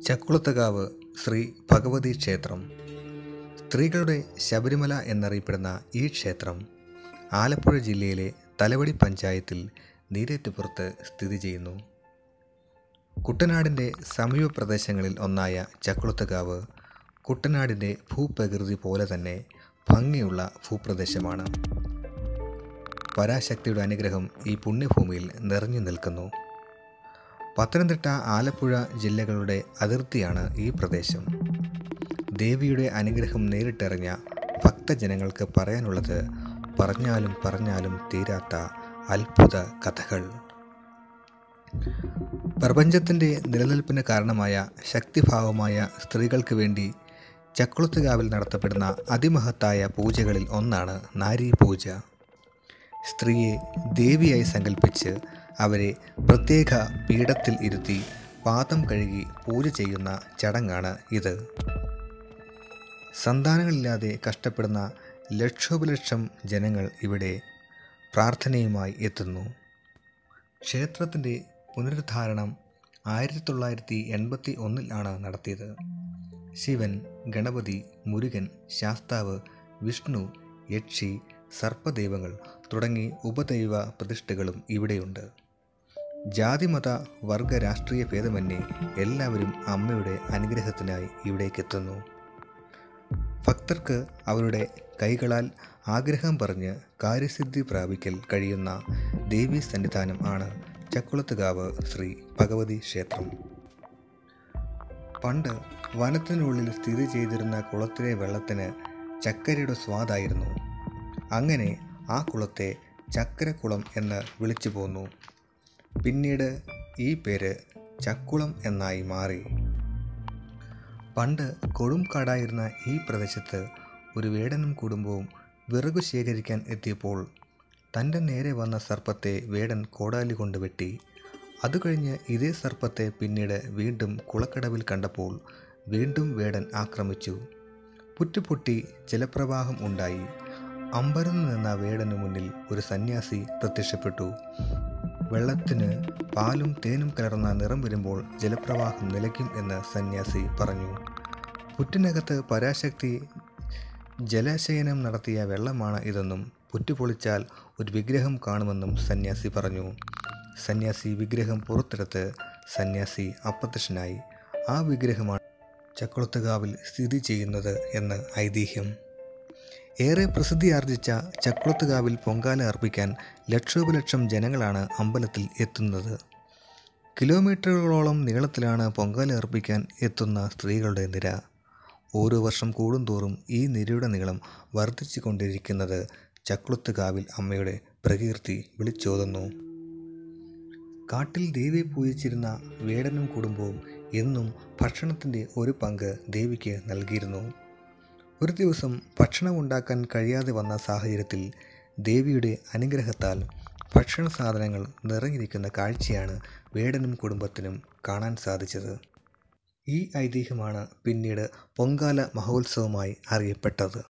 ചക്കുളത്തുകാവ് ശ്രീ ഭഗവതി ക്ഷേത്രം സ്ത്രീകളുടെ ശബരിമല എന്നറിയപ്പെടുന്ന ഈ ക്ഷേത്രം ആലപ്പുഴ ജില്ലയിലെ തലവടി പഞ്ചായത്തിൽ നീരേറ്റുപുറത്ത് സ്ഥിതി ചെയ്യുന്നു കുട്ടനാടിൻ്റെ സമീപ പ്രദേശങ്ങളിൽ ഒന്നായ ചക്കുളത്തുകാവ് കുട്ടനാടിൻ്റെ ഭൂപ്രകൃതി പോലെ തന്നെ ഭംഗിയുള്ള ഭൂപ്രദേശമാണ് പരാശക്തിയുടെ അനുഗ്രഹം ഈ പുണ്യഭൂമിയിൽ നിറഞ്ഞു നിൽക്കുന്നു പത്തനംതിട്ട ആലപ്പുഴ ജില്ലകളുടെ അതിർത്തിയാണ് ഈ പ്രദേശം ദേവിയുടെ അനുഗ്രഹം നേരിട്ടറിഞ്ഞ ഭക്തജനങ്ങൾക്ക് പറയാനുള്ളത് പറഞ്ഞാലും പറഞ്ഞാലും തീരാത്ത അത്ഭുത കഥകൾ പ്രപഞ്ചത്തിൻ്റെ നിലനിൽപ്പിന് കാരണമായ ശക്തിഭാവമായ സ്ത്രീകൾക്ക് വേണ്ടി ചക്കുളത്തുകാവിൽ നടത്തപ്പെടുന്ന അതിമഹത്തായ പൂജകളിൽ ഒന്നാണ് നാരീ പൂജ സ്ത്രീയെ ദേവിയായി സങ്കല്പിച്ച് അവരെ പ്രത്യേക പീഠത്തിൽ ഇരുത്തി പാദം കഴുകി പൂജ ചെയ്യുന്ന ചടങ്ങാണ് ഇത് സന്താനങ്ങളില്ലാതെ കഷ്ടപ്പെടുന്ന ലക്ഷോപലക്ഷം ജനങ്ങൾ ഇവിടെ പ്രാർത്ഥനയുമായി എത്തുന്നു ക്ഷേത്രത്തിൻ്റെ പുനരുദ്ധാരണം ആയിരത്തി തൊള്ളായിരത്തി എൺപത്തി ഒന്നിൽ ആണ് നടത്തിയത് ശിവൻ ഗണപതി മുരുകൻ ശാസ്താവ് വിഷ്ണു യക്ഷി സർപ്പദൈവങ്ങൾ തുടങ്ങി ഉപദൈവ പ്രതിഷ്ഠകളും ഇവിടെയുണ്ട് ജാതിമത വർഗ രാഷ്ട്രീയ ഭേദമന്യേ എല്ലാവരും അമ്മയുടെ അനുഗ്രഹത്തിനായി ഇവിടേക്കെത്തുന്നു ഭക്തർക്ക് അവരുടെ കൈകളാൽ ആഗ്രഹം പറഞ്ഞ് കാര്യസിദ്ധി പ്രാപിക്കൽ കഴിയുന്ന ദേവീ സന്നിധാനം ആണ് ചക്കുളത്തുകാവ് ശ്രീ ഭഗവതി ക്ഷേത്രം പണ്ട് വനത്തിനുള്ളിൽ സ്ഥിതി ചെയ്തിരുന്ന കുളത്തിലെ വെള്ളത്തിന് ചക്കരയുടെ സ്വാദായിരുന്നു അങ്ങനെ ആ കുളത്തെ ചക്കരക്കുളം എന്ന് വിളിച്ചു പോന്നു പിന്നീട് ഈ പേര് ചക്കുളം എന്നായി മാറി പണ്ട് കൊടും കാടായിരുന്ന ഈ പ്രദേശത്ത് ഒരു വേടനും കുടുംബവും വിറകു ശേഖരിക്കാൻ എത്തിയപ്പോൾ തൻ്റെ നേരെ വന്ന സർപ്പത്തെ വേടൻ കോടാലി കൊണ്ട് വെട്ടി അത് കഴിഞ്ഞ് ഇതേ സർപ്പത്തെ പിന്നീട് വീണ്ടും കുളക്കടവിൽ കണ്ടപ്പോൾ വീണ്ടും വേടൻ ആക്രമിച്ചു പുറ്റുപൊട്ടി ജലപ്രവാഹം ഉണ്ടായി അമ്പരന്ന് നിന്ന വേടന് മുന്നിൽ ഒരു സന്യാസി പ്രത്യക്ഷപ്പെട്ടു വെള്ളത്തിന് പാലും തേനും കലർന്ന നിറം വരുമ്പോൾ ജലപ്രവാഹം നിലയ്ക്കും എന്ന് സന്യാസി പറഞ്ഞു പുറ്റിനകത്ത് പരാശക്തി ജലാശയനം നടത്തിയ വെള്ളമാണ് ഇതെന്നും പുറ്റുപൊളിച്ചാൽ ഒരു വിഗ്രഹം കാണുമെന്നും സന്യാസി പറഞ്ഞു സന്യാസി വിഗ്രഹം പുറത്തെടുത്ത് സന്യാസി അപ്രത്യക്ഷനായി ആ വിഗ്രഹമാണ് ചക്കുളത്തുകാവിൽ സ്ഥിതി ചെയ്യുന്നത് എന്ന് ഐതിഹ്യം ഏറെ പ്രസിദ്ധിയാർജിച്ച ചക്കുളത്തുകാവിൽ പൊങ്കാല അർപ്പിക്കാൻ ലക്ഷോപലക്ഷം ജനങ്ങളാണ് അമ്പലത്തിൽ എത്തുന്നത് കിലോമീറ്ററുകളോളം നീളത്തിലാണ് പൊങ്കാല അർപ്പിക്കാൻ എത്തുന്ന സ്ത്രീകളുടെ നിര ഓരോ വർഷം കൂടുന്തോറും ഈ നിരയുടെ നീളം വർദ്ധിച്ചു കൊണ്ടിരിക്കുന്നത് ചക്കുളത്തുകാവിൽ അമ്മയുടെ പ്രകീർത്തി വിളിച്ചോതുന്നു കാട്ടിൽ ദേവിയെ പൂജിച്ചിരുന്ന വേടനും കുടുംബവും എന്നും ഭക്ഷണത്തിൻ്റെ ഒരു പങ്ക് ദേവിക്ക് നൽകിയിരുന്നു ഒരു ദിവസം ഭക്ഷണം ഉണ്ടാക്കാൻ കഴിയാതെ വന്ന സാഹചര്യത്തിൽ ദേവിയുടെ അനുഗ്രഹത്താൽ ഭക്ഷണ സാധനങ്ങൾ നിറഞ്ഞിരിക്കുന്ന കാഴ്ചയാണ് വേടനും കുടുംബത്തിനും കാണാൻ സാധിച്ചത് ഈ ഐതിഹ്യമാണ് പിന്നീട് പൊങ്കാല മഹോത്സവമായി അറിയപ്പെട്ടത്